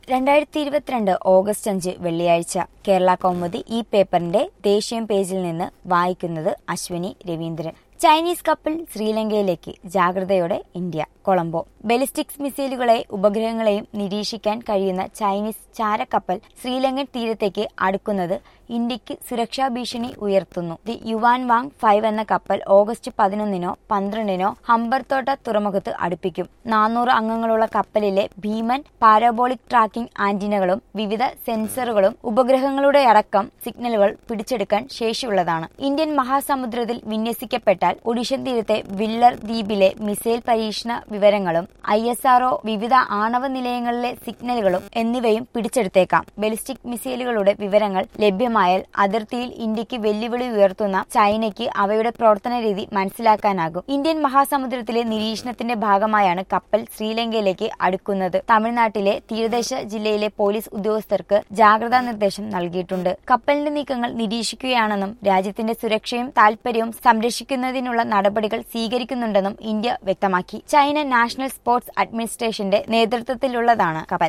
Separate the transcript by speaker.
Speaker 1: രണ്ടായിരത്തി ഇരുപത്തിരണ്ട് ഓഗസ്റ്റ് അഞ്ച് വെള്ളിയാഴ്ച കേരള കൗമുദി ഈ പേപ്പറിന്റെ ദേശീയ പേജിൽ നിന്ന് വായിക്കുന്നത് അശ്വിനി രവീന്ദ്രൻ ചൈനീസ് കപ്പൽ ശ്രീലങ്കയിലേക്ക് ജാഗ്രതയോടെ ഇന്ത്യ കൊളംബോ ബലിസ്റ്റിക്സ് മിസൈലുകളെ ഉപഗ്രഹങ്ങളെയും നിരീക്ഷിക്കാൻ കഴിയുന്ന ചൈനീസ് ചാരക്കപ്പൽ ശ്രീലങ്കൻ തീരത്തേക്ക് അടുക്കുന്നത് ഇന്ത്യക്ക് സുരക്ഷാ ഭീഷണി ഉയർത്തുന്നു ദി യുവാൻ വാങ് ഫൈവ് എന്ന കപ്പൽ ഓഗസ്റ്റ് പതിനൊന്നിനോ പന്ത്രണ്ടിനോ ഹമ്പർത്തോട്ട തുറമുഖത്ത് അടുപ്പിക്കും നാനൂറ് അംഗങ്ങളുള്ള കപ്പലിലെ ഭീമൻ പാരാബോളിക് ട്രാക്കിംഗ് ആന്റിനകളും വിവിധ സെൻസറുകളും ഉപഗ്രഹങ്ങളുടെ അടക്കം സിഗ്നലുകൾ പിടിച്ചെടുക്കാൻ ശേഷിയുള്ളതാണ് ഇന്ത്യൻ മഹാസമുദ്രത്തിൽ വിന്യസിക്കപ്പെട്ടാൽ ഒഡീഷൻ തീരത്തെ വില്ലർ ദ്വീപിലെ മിസൈൽ പരീക്ഷണ വിവരങ്ങളും ഐ എസ് ആർഒ വിവിധ ആണവ നിലയങ്ങളിലെ സിഗ്നലുകളും എന്നിവയും പിടിച്ചെടുത്തേക്കാം ബലിസ്റ്റിക് മിസൈലുകളുടെ വിവരങ്ങൾ ലഭ്യമായാൽ അതിർത്തിയിൽ ഇന്ത്യക്ക് വെല്ലുവിളി ഉയർത്തുന്ന ചൈനയ്ക്ക് അവയുടെ പ്രവർത്തന രീതി മനസ്സിലാക്കാനാകും ഇന്ത്യൻ മഹാസമുദ്രത്തിലെ നിരീക്ഷണത്തിന്റെ ഭാഗമായാണ് കപ്പൽ ശ്രീലങ്കയിലേക്ക് അടുക്കുന്നത് തമിഴ്നാട്ടിലെ തീരദേശ ജില്ലയിലെ പോലീസ് ഉദ്യോഗസ്ഥർക്ക് ജാഗ്രതാ നിർദ്ദേശം നൽകിയിട്ടുണ്ട് കപ്പലിന്റെ നീക്കങ്ങൾ നിരീക്ഷിക്കുകയാണെന്നും രാജ്യത്തിന്റെ സുരക്ഷയും താൽപര്യവും സംരക്ഷിക്കുന്നതിനുള്ള നടപടികൾ സ്വീകരിക്കുന്നുണ്ടെന്നും ഇന്ത്യ വ്യക്തമാക്കി ചൈന നാഷണൽ സ്പോർട്സ് അഡ്മിനിസ്ട്രേഷന്റെ നേതൃത്വത്തിലുള്ളതാണ് കപ്പൽ